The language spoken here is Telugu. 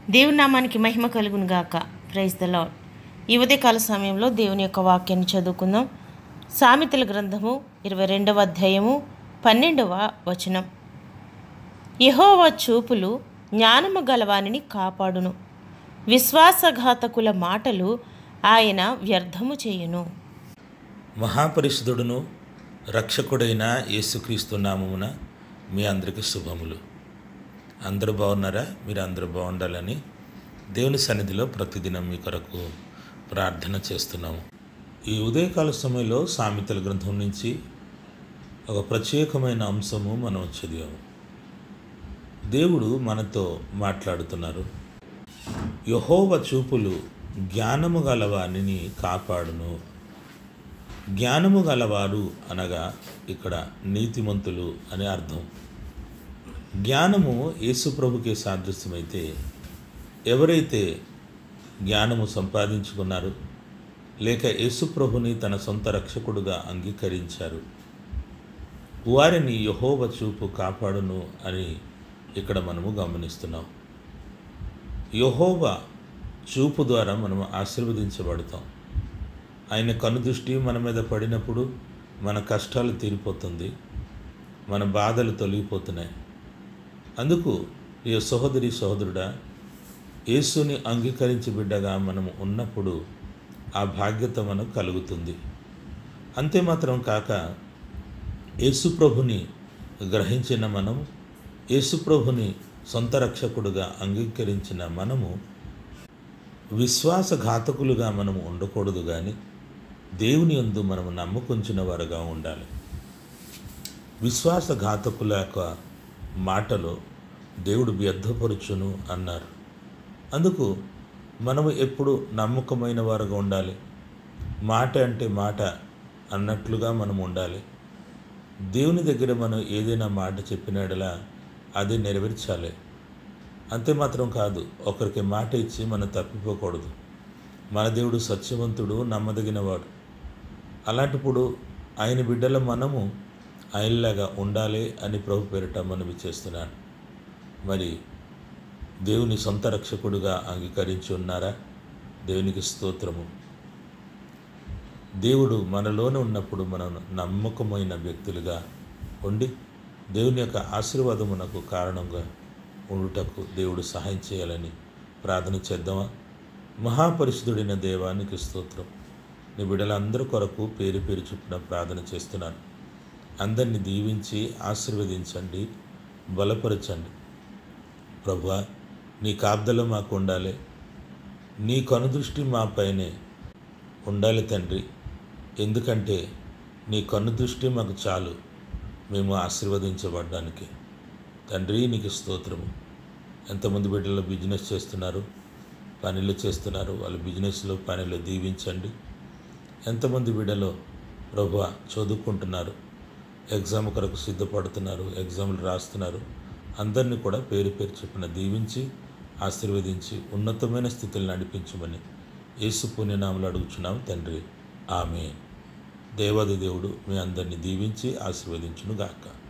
దేవుని నామానికి మహిమ కలుగును గాక ప్రైజ్ ద లాడ్ ఈ ఉదయకాల సమయంలో దేవుని యొక్క వాక్యాన్ని చదువుకుందాం సామెతల గ్రంథము ఇరవై రెండవ అధ్యాయము పన్నెండవ వచనం యెహోవ చూపులు జ్ఞానము గలవానిని కాపాడును విశ్వాసఘాతకుల మాటలు ఆయన వ్యర్థము చేయును మహాపరిశుద్ధుడును రక్షకుడైన యేసుక్రీస్తు నామమున మీ అందరికీ శుభములు అందరూ బాగున్నారా మీరు అందరూ బాగుండాలని దేవుని సన్నిధిలో ప్రతిదినం మీ కొరకు ప్రార్థన చేస్తున్నాము ఈ ఉదయకాల సమయంలో సామెతల గ్రంథం నుంచి ఒక ప్రత్యేకమైన అంశము మనం చదివాము దేవుడు మనతో మాట్లాడుతున్నారు యహోవ చూపులు జ్ఞానము గలవానిని కాపాడును జ్ఞానము గలవారు అనగా ఇక్కడ నీతిమంతులు అనే అర్థం జ్ఞానము యేసుప్రభుకే సాదృశ్యమైతే ఎవరైతే జ్ఞానము సంపాదించుకున్నారు లేక యేసుప్రభుని తన సొంత రక్షకుడుగా అంగీకరించారు వారిని యహోవ చూపు కాపాడును అని ఇక్కడ మనము గమనిస్తున్నాం యహోవ చూపు ద్వారా మనము ఆశీర్వదించబడతాం ఆయన కనుదృష్టి మన మీద పడినప్పుడు మన కష్టాలు తీరిపోతుంది మన బాధలు తొలగిపోతున్నాయి అందుకు ఈ సహోదరి సహోదరుడా యేసుని అంగీకరించి బిడ్డగా మనము ఉన్నప్పుడు ఆ భాగ్యత మనకు కలుగుతుంది అంతే మాత్రం కాక యేసుప్రభుని గ్రహించిన మనము యేసుప్రభుని సొంత రక్షకుడుగా అంగీకరించిన మనము విశ్వాసఘాతకులుగా మనము ఉండకూడదు కానీ దేవుని యందు మనము నమ్మకుంచిన వారుగా ఉండాలి విశ్వాసఘాతకుల యొక్క మాటలో దేవుడు వ్యర్థపరుచును అన్నారు అందుకు మనము ఎప్పుడు నమ్మకమైన వారుగా ఉండాలి మాట అంటే మాట అన్నట్లుగా మనం ఉండాలి దేవుని దగ్గర మనం ఏదైనా మాట చెప్పినాడలా అది నెరవేర్చాలి అంతే మాత్రం కాదు ఒకరికి మాట ఇచ్చి మనం తప్పిపోకూడదు మన దేవుడు సత్యవంతుడు నమ్మదగినవాడు అలాంటప్పుడు ఆయన బిడ్డల మనము ఆయనలాగా ఉండాలి అని ప్రభు పేరిట మనవి చేస్తున్నాను మరి దేవుని సొంత రక్షకుడుగా అంగీకరించి ఉన్నారా దేవునికి స్తోత్రము దేవుడు మనలోనే ఉన్నప్పుడు మనం నమ్మకమైన వ్యక్తులుగా ఉండి దేవుని యొక్క ఆశీర్వాదమునకు కారణంగా ఉండుటకు దేవుడు సహాయం చేయాలని ప్రార్థన చేద్దామా మహాపరిశుద్ధుడైన దేవానికి స్తోత్రం నీ బిడ్డలందరి కొరకు పేరు పేరు చొప్పున ప్రార్థన చేస్తున్నాను అందరిని దీవించి ఆశీర్వదించండి బలపరచండి ప్రభువా నీ కాబ్దలో మాకు ఉండాలి నీ కనుదృష్టి మా పైనే ఉండాలి తండ్రి ఎందుకంటే నీ కనుదృష్టి మాకు చాలు మేము ఆశీర్వదించబడడానికి తండ్రి నీకు స్తోత్రము ఎంతమంది బిడ్డలు బిజినెస్ చేస్తున్నారు పనులు చేస్తున్నారు వాళ్ళ బిజినెస్లో పనిలో దీవించండి ఎంతమంది బిడ్డలో ప్రభు చదువుకుంటున్నారు ఎగ్జామ్ కొరకు సిద్ధపడుతున్నారు ఎగ్జామ్లు రాస్తున్నారు అందరినీ కూడా పేరు పేరు చొప్పున దీవించి ఆశీర్వదించి ఉన్నతమైన స్థితిలో నడిపించమని యేసు పుణ్యనామలు అడుగుచున్నాం తండ్రి ఆమె దేవాది దేవుడు మీ అందరినీ దీవించి ఆశీర్వదించును గాక